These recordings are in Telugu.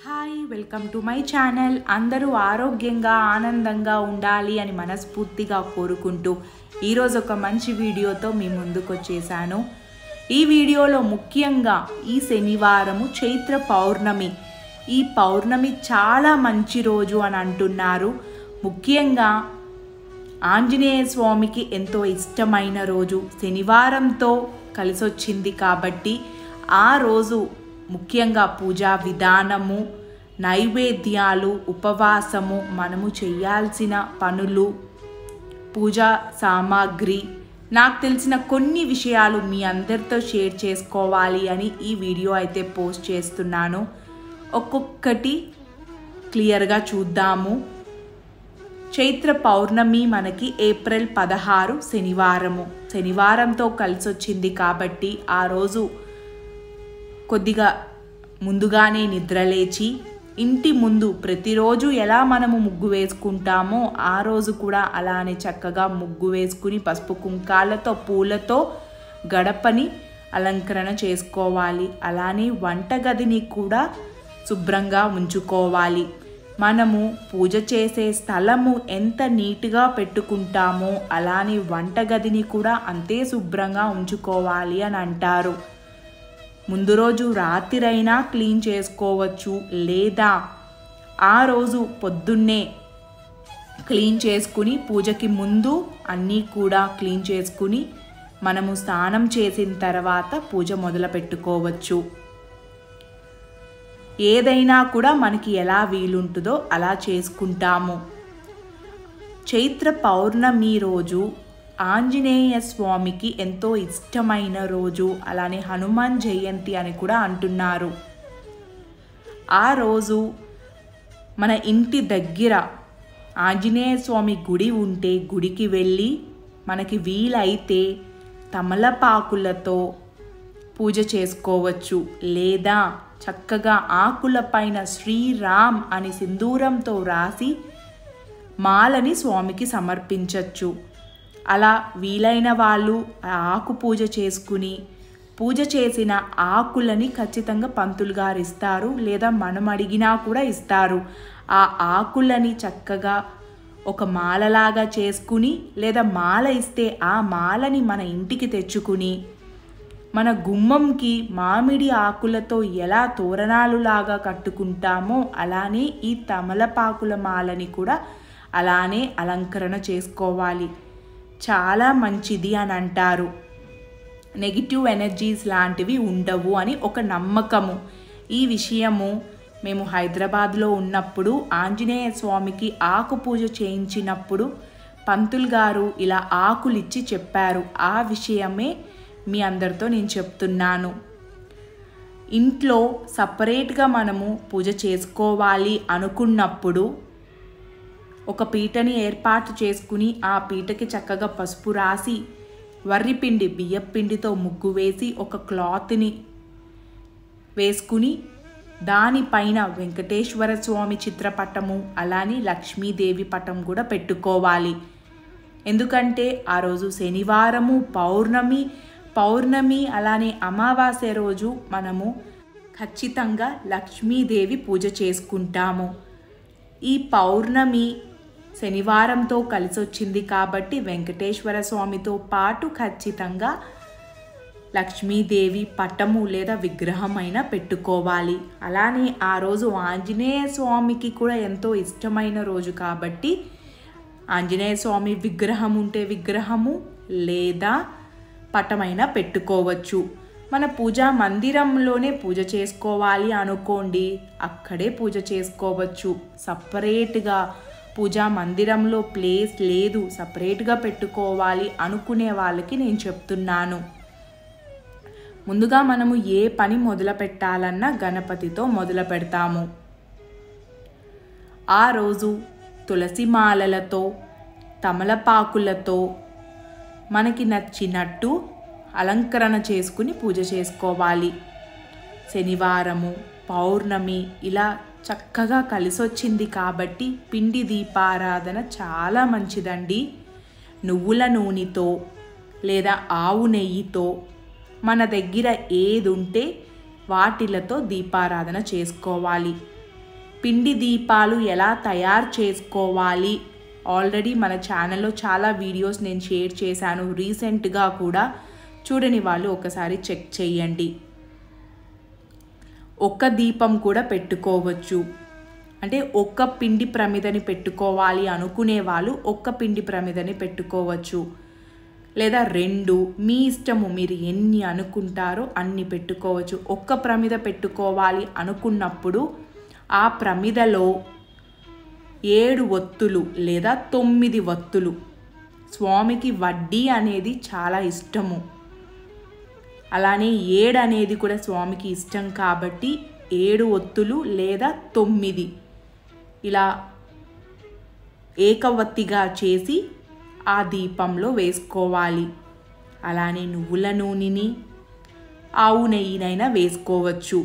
hi welcome to my channel అందరూ ఆరోగ్యంగా ఆనందంగా ఉండాలి అని మనస్ఫూర్తిగా కోరుకుంటూ ఈరోజు ఒక మంచి వీడియోతో మీ ముందుకు వచ్చేసాను ఈ వీడియోలో ముఖ్యంగా ఈ శనివారము చైత్ర పౌర్ణమి ఈ పౌర్ణమి చాలా మంచి రోజు అని అంటున్నారు ముఖ్యంగా ఆంజనేయ స్వామికి ఎంతో ఇష్టమైన రోజు శనివారంతో కలిసొచ్చింది కాబట్టి ఆ రోజు ముఖ్యంగా పూజా విధానము నైవేద్యాలు ఉపవాసము మనము చేయాల్సిన పనులు పూజా సామాగ్రి నాకు తెలిసిన కొన్ని విషయాలు మీ అందరితో షేర్ చేసుకోవాలి అని ఈ వీడియో అయితే పోస్ట్ చేస్తున్నాను ఒక్కొక్కటి క్లియర్గా చూద్దాము చైత్ర పౌర్ణమి మనకి ఏప్రిల్ పదహారు శనివారము శనివారంతో కలిసి వచ్చింది కాబట్టి ఆ రోజు కొద్దిగా ముందుగానే నిద్రలేచి ఇంటి ముందు ప్రతిరోజు ఎలా మనము ముగ్గు వేసుకుంటామో ఆ రోజు కూడా అలానే చక్కగా ముగ్గు వేసుకుని పసుపు కుంకాలతో పూలతో గడపని అలంకరణ చేసుకోవాలి అలానే వంటగదిని కూడా శుభ్రంగా ఉంచుకోవాలి మనము పూజ చేసే స్థలము ఎంత నీట్గా పెట్టుకుంటామో అలానే వంటగదిని కూడా అంతే శుభ్రంగా ఉంచుకోవాలి అని అంటారు ముందు రోజు రాత్రిరైనా క్లీన్ చేసుకోవచ్చు లేదా ఆ రోజు పొద్దున్నే క్లీన్ చేసుకుని పూజకి ముందు అన్నీ కూడా క్లీన్ చేసుకుని మనము స్నానం చేసిన తర్వాత పూజ మొదలు పెట్టుకోవచ్చు ఏదైనా కూడా మనకి ఎలా వీలుంటుందో అలా చేసుకుంటాము చైత్ర పౌర్ణమి రోజు ఆంజనేయ స్వామికి ఎంతో ఇష్టమైన రోజు అలానే హనుమాన్ జయంతి అని కూడా అంటున్నారు ఆ రోజు మన ఇంటి దగ్గర ఆంజనేయ స్వామి గుడి ఉంటే గుడికి వెళ్ళి మనకి వీలైతే తమలపాకులతో పూజ చేసుకోవచ్చు లేదా చక్కగా ఆకులపైన శ్రీరామ్ అని సింధూరంతో రాసి మాలని స్వామికి సమర్పించవచ్చు అలా వీలైన వాళ్ళు ఆ ఆకు పూజ చేసుకుని పూజ చేసిన ఆకులని ఖచ్చితంగా పంతులు గారు ఇస్తారు లేదా మనం అడిగినా కూడా ఇస్తారు ఆ ఆకులని చక్కగా ఒక మాలలాగా చేసుకుని లేదా మాల ఇస్తే ఆ మాలని మన ఇంటికి తెచ్చుకుని మన గుమ్మంకి మామిడి ఆకులతో ఎలా తోరణాలులాగా కట్టుకుంటామో అలానే ఈ తమలపాకుల మాలని కూడా అలానే అలంకరణ చేసుకోవాలి చాలా మంచిది అని అంటారు నెగిటివ్ ఎనర్జీస్ లాంటివి ఉండవు అని ఒక నమ్మకము ఈ విషయము మేము హైదరాబాద్లో ఉన్నప్పుడు ఆంజనేయ స్వామికి ఆకు పూజ చేయించినప్పుడు పంతులు గారు ఇలా ఆకులు ఇచ్చి చెప్పారు ఆ విషయమే మీ అందరితో నేను చెప్తున్నాను ఇంట్లో సపరేట్గా మనము పూజ చేసుకోవాలి అనుకున్నప్పుడు ఒక పీటని ఏర్పాటు చేసుకుని ఆ పీటకి చక్కగా పసుపు రాసి వర్రిపిండి బియ్యపిండితో ముగ్గు వేసి ఒక క్లాత్ని వేసుకుని దానిపైన వెంకటేశ్వర స్వామి చిత్రపటము అలానే లక్ష్మీదేవి పటం కూడా పెట్టుకోవాలి ఎందుకంటే ఆ రోజు శనివారము పౌర్ణమి పౌర్ణమి అలానే అమావాస్య రోజు మనము ఖచ్చితంగా లక్ష్మీదేవి పూజ చేసుకుంటాము ఈ పౌర్ణమి శనివారంతో కలిసి వచ్చింది కాబట్టి వెంకటేశ్వర స్వామితో పాటు ఖచ్చితంగా లక్ష్మీదేవి పటము లేదా విగ్రహం అయినా పెట్టుకోవాలి అలానే ఆ రోజు ఆంజనేయ స్వామికి కూడా ఎంతో ఇష్టమైన రోజు కాబట్టి ఆంజనేయ స్వామి విగ్రహం ఉంటే విగ్రహము లేదా పటమైనా పెట్టుకోవచ్చు మన పూజా మందిరంలోనే పూజ చేసుకోవాలి అనుకోండి అక్కడే పూజ చేసుకోవచ్చు సపరేట్గా పూజా మందిరంలో ప్లేస్ లేదు సపరేట్గా పెట్టుకోవాలి అనుకునే వాళ్ళకి నేను చెప్తున్నాను ముందుగా మనము ఏ పని మొదలు పెట్టాలన్నా గణపతితో మొదలు పెడతాము ఆ రోజు తులసి మాలలతో తమలపాకులతో మనకి నచ్చినట్టు అలంకరణ చేసుకుని పూజ చేసుకోవాలి శనివారము పౌర్ణమి ఇలా చక్కగా కలిసొచ్చింది కాబట్టి పిండి దీపారాధన చాలా మంచిదండి నువ్వుల నూనెతో లేదా ఆవు నెయ్యితో మన దగ్గర ఏది ఉంటే వాటిలతో దీపారాధన చేసుకోవాలి పిండి దీపాలు ఎలా తయారు చేసుకోవాలి ఆల్రెడీ మన ఛానల్లో చాలా వీడియోస్ నేను షేర్ చేశాను రీసెంట్గా కూడా చూడని వాళ్ళు ఒకసారి చెక్ చేయండి ఒక్క దీపం కూడా పెట్టుకోవచ్చు అంటే ఒక్క పిండి ప్రమిదని పెట్టుకోవాలి అనుకునే వాళ్ళు ఒక్క పిండి ప్రమిదని పెట్టుకోవచ్చు లేదా రెండు మీ ఇష్టము మీరు ఎన్ని అనుకుంటారో అన్ని పెట్టుకోవచ్చు ఒక్క ప్రమిద పెట్టుకోవాలి అనుకున్నప్పుడు ఆ ప్రమిదలో ఏడు ఒత్తులు లేదా తొమ్మిది ఒత్తులు స్వామికి వడ్డీ అనేది చాలా ఇష్టము అలానే ఏడు అనేది కూడా స్వామికి ఇష్టం కాబట్టి ఏడు ఒత్తులు లేదా తొమ్మిది ఇలా ఏకవత్తిగా చేసి ఆ దీపంలో వేసుకోవాలి అలానే నువ్వుల నూనెని ఆవు నెయ్యినైనా వేసుకోవచ్చు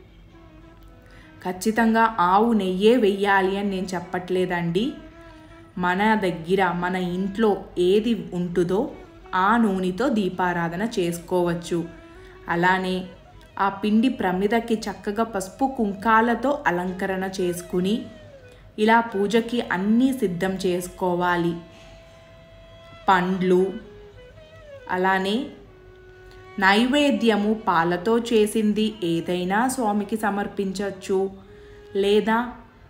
ఖచ్చితంగా ఆవు నెయ్యే వెయ్యాలి అని నేను చెప్పట్లేదండి మన దగ్గర మన ఇంట్లో ఏది ఉంటుందో ఆ నూనెతో దీపారాధన చేసుకోవచ్చు అలానే ఆ పిండి ప్రమిదకి చక్కగా పసుపు కుంకాలతో అలంకరణ చేసుకుని ఇలా పూజకి అన్నీ సిద్ధం చేసుకోవాలి పండ్లు అలానే నైవేద్యము పాలతో చేసింది ఏదైనా స్వామికి సమర్పించవచ్చు లేదా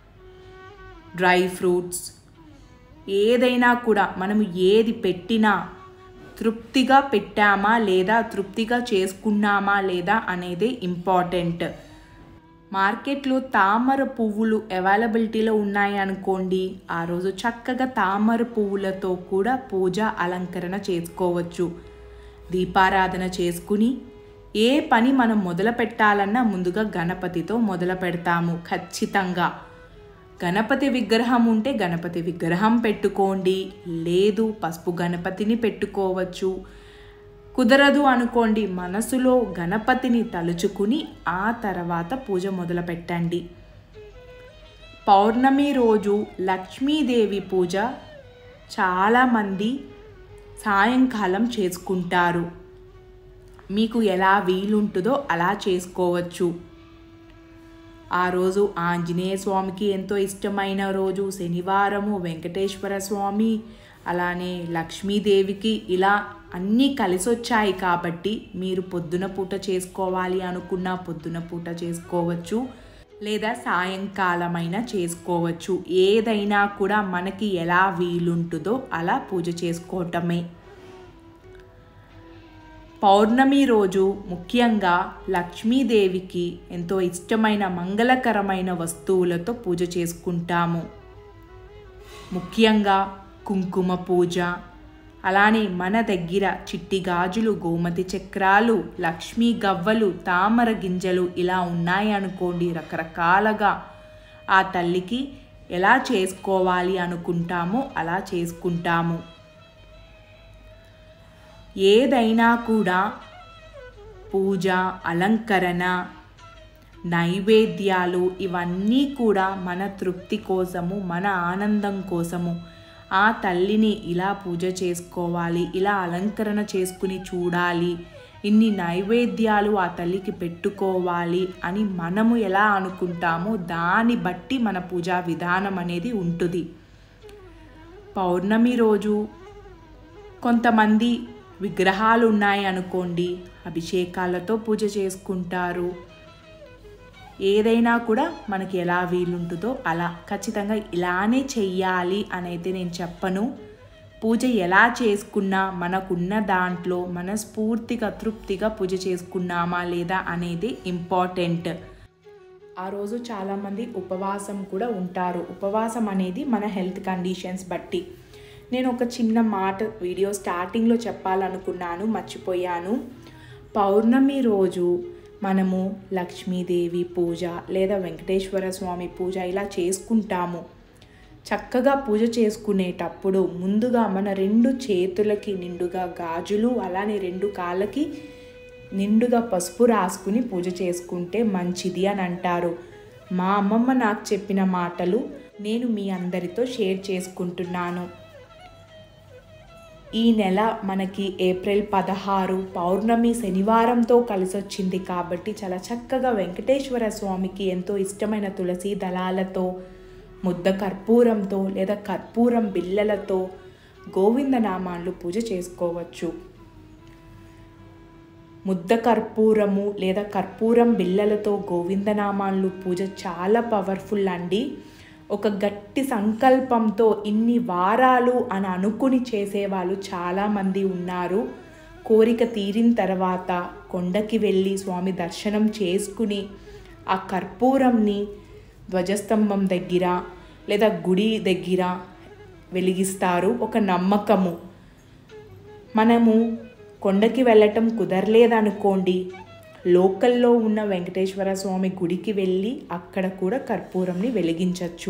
డ్రై ఫ్రూట్స్ ఏదైనా కూడా మనము ఏది పెట్టినా తృప్తిగా పెట్టామా లేదా తృప్తిగా చేసుకున్నామా లేదా అనేదే ఇంపార్టెంట్ మార్కెట్లో తామర పువ్వులు అవైలబిలిటీలో ఉన్నాయి అనుకోండి ఆ రోజు చక్కగా తామర పువ్వులతో కూడా పూజ అలంకరణ చేసుకోవచ్చు దీపారాధన చేసుకుని ఏ పని మనం మొదలు పెట్టాలన్నా ముందుగా గణపతితో మొదలు పెడతాము ఖచ్చితంగా గణపతి విగ్రహం ఉంటే గణపతి విగ్రహం పెట్టుకోండి లేదు పసుపు గణపతిని పెట్టుకోవచ్చు కుదరదు అనుకోండి మనసులో గణపతిని తలుచుకుని ఆ తర్వాత పూజ మొదలు పెట్టండి పౌర్ణమి రోజు లక్ష్మీదేవి పూజ చాలామంది సాయంకాలం చేసుకుంటారు మీకు ఎలా వీలుంటుందో అలా చేసుకోవచ్చు ఆ రోజు ఆంజనేయ స్వామికి ఎంతో ఇష్టమైన రోజు శనివారము వెంకటేశ్వర స్వామి అలానే లక్ష్మీదేవికి ఇలా అన్నీ కలిసి వచ్చాయి కాబట్టి మీరు పొద్దున పూట చేసుకోవాలి అనుకున్న పొద్దున పూట చేసుకోవచ్చు లేదా సాయంకాలమైనా చేసుకోవచ్చు ఏదైనా కూడా మనకి ఎలా వీలుంటుందో అలా పూజ చేసుకోవటమే పౌర్ణమి రోజు ముఖ్యంగా లక్ష్మీదేవికి ఎంతో ఇష్టమైన మంగళకరమైన వస్తువులతో పూజ చేసుకుంటాము ముఖ్యంగా కుంకుమ పూజ అలానే మన దగ్గర చిట్టి గాజులు గోమతి చక్రాలు లక్ష్మీ గవ్వలు తామర గింజలు ఇలా ఉన్నాయి అనుకోండి రకరకాలుగా ఆ తల్లికి ఎలా చేసుకోవాలి అనుకుంటామో అలా చేసుకుంటాము ఏదైనా కూడా పూజ అలంకరణ నైవేద్యాలు ఇవన్నీ కూడా మన తృప్తి కోసము మన ఆనందం కోసము ఆ తల్లిని ఇలా పూజ చేసుకోవాలి ఇలా అలంకరణ చేసుకుని చూడాలి ఇన్ని నైవేద్యాలు ఆ తల్లికి పెట్టుకోవాలి అని మనము ఎలా అనుకుంటామో దాన్ని బట్టి మన పూజా విధానం అనేది ఉంటుంది పౌర్ణమి రోజు కొంతమంది విగ్రహాలు ఉన్నాయి అనుకోండి అభిషేకాలతో పూజ చేసుకుంటారు ఏదైనా కూడా మనకి ఎలా వీలుంటుందో అలా ఖచ్చితంగా ఇలానే చెయ్యాలి అనైతే నేను చెప్పను పూజ ఎలా చేసుకున్నా మనకున్న దాంట్లో మనస్ఫూర్తిగా తృప్తిగా పూజ చేసుకున్నామా లేదా అనేది ఇంపార్టెంట్ ఆ రోజు చాలామంది ఉపవాసం కూడా ఉంటారు ఉపవాసం అనేది మన హెల్త్ కండిషన్స్ బట్టి నేను ఒక చిన్న మాట వీడియో స్టార్టింగ్లో చెప్పాలనుకున్నాను మర్చిపోయాను పౌర్ణమి రోజు మనము లక్ష్మీదేవి పూజ లేదా వెంకటేశ్వర స్వామి పూజ ఇలా చేసుకుంటాము చక్కగా పూజ చేసుకునేటప్పుడు ముందుగా మన రెండు చేతులకి నిండుగా గాజులు అలానే రెండు కాళ్ళకి నిండుగా పసుపు రాసుకుని పూజ చేసుకుంటే మంచిది అని అంటారు మా అమ్మమ్మ నాకు చెప్పిన మాటలు నేను మీ అందరితో షేర్ చేసుకుంటున్నాను ఈ నెల మనకి ఏప్రిల్ పదహారు పౌర్ణమి శనివారంతో కలిసొచ్చింది కాబట్టి చాలా చక్కగా వెంకటేశ్వర స్వామికి ఎంతో ఇష్టమైన తులసి దళాలతో ముద్ద కర్పూరంతో లేదా కర్పూరం బిళ్ళలతో గోవిందనామాలు పూజ చేసుకోవచ్చు ముద్ద కర్పూరము లేదా కర్పూరం బిళ్ళలతో గోవిందనామాలు పూజ చాలా పవర్ఫుల్ అండి ఒక గట్టి సంకల్పంతో ఇన్ని వారాలు అని అనుకుని చేసేవాళ్ళు చాలామంది ఉన్నారు కోరిక తీరిన తర్వాత కొండకి వెళ్ళి స్వామి దర్శనం చేసుకుని ఆ కర్పూరంని ధ్వజస్తంభం దగ్గర లేదా గుడి దగ్గర వెలిగిస్తారు ఒక నమ్మకము మనము కొండకి వెళ్ళటం కుదరలేదనుకోండి లోకల్లో ఉన్న వెంకటేశ్వర స్వామి గుడికి వెళ్ళి అక్కడ కూడా కర్పూరంని వెలిగించవచ్చు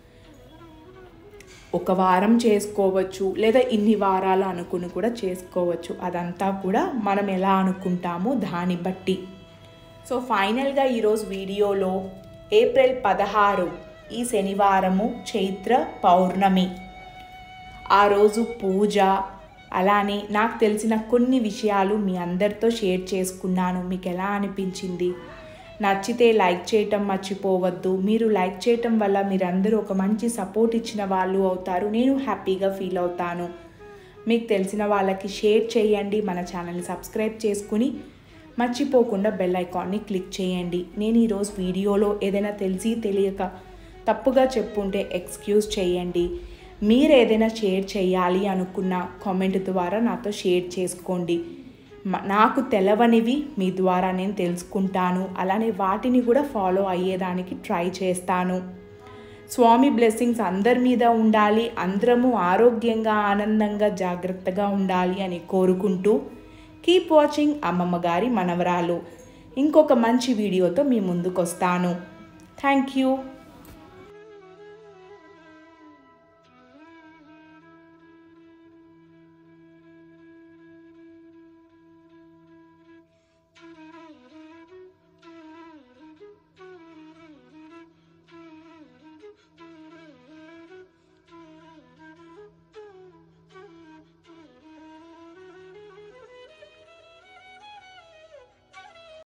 ఒక వారం చేసుకోవచ్చు లేదా ఇన్ని వారాలు అనుకుని కూడా చేసుకోవచ్చు అదంతా కూడా మనం ఎలా అనుకుంటామో దాన్ని బట్టి సో ఫైనల్గా ఈరోజు వీడియోలో ఏప్రిల్ పదహారు ఈ శనివారము చైత్ర పౌర్ణమి ఆ రోజు పూజ అలానే నాకు తెలిసిన కొన్ని విషయాలు మీ అందరితో షేర్ చేసుకున్నాను మీకు ఎలా అనిపించింది నచ్చితే లైక్ చేయటం మర్చిపోవద్దు మీరు లైక్ చేయటం వల్ల మీరందరూ ఒక మంచి సపోర్ట్ ఇచ్చిన వాళ్ళు అవుతారు నేను హ్యాపీగా ఫీల్ అవుతాను మీకు తెలిసిన వాళ్ళకి షేర్ చేయండి మన ఛానల్ని సబ్స్క్రైబ్ చేసుకుని మర్చిపోకుండా బెల్ ఐకాన్ని క్లిక్ చేయండి నేను ఈరోజు వీడియోలో ఏదైనా తెలిసి తెలియక తప్పుగా చెప్పుంటే ఎక్స్క్యూజ్ చేయండి మీరు ఏదైనా షేర్ చేయాలి అనుకున్న కామెంట్ ద్వారా నాతో షేర్ చేసుకోండి మ- నాకు తెలవనివి మీ ద్వారా నేను తెలుసుకుంటాను అలానే వాటిని కూడా ఫాలో అయ్యేదానికి ట్రై చేస్తాను స్వామి బ్లెస్సింగ్స్ అందరి మీద ఉండాలి అందరము ఆరోగ్యంగా ఆనందంగా జాగ్రత్తగా ఉండాలి అని కోరుకుంటూ కీప్ వాచింగ్ అమ్మమ్మ గారి మనవరాలు ఇంకొక మంచి వీడియోతో మీ ముందుకు వస్తాను థ్యాంక్ యూ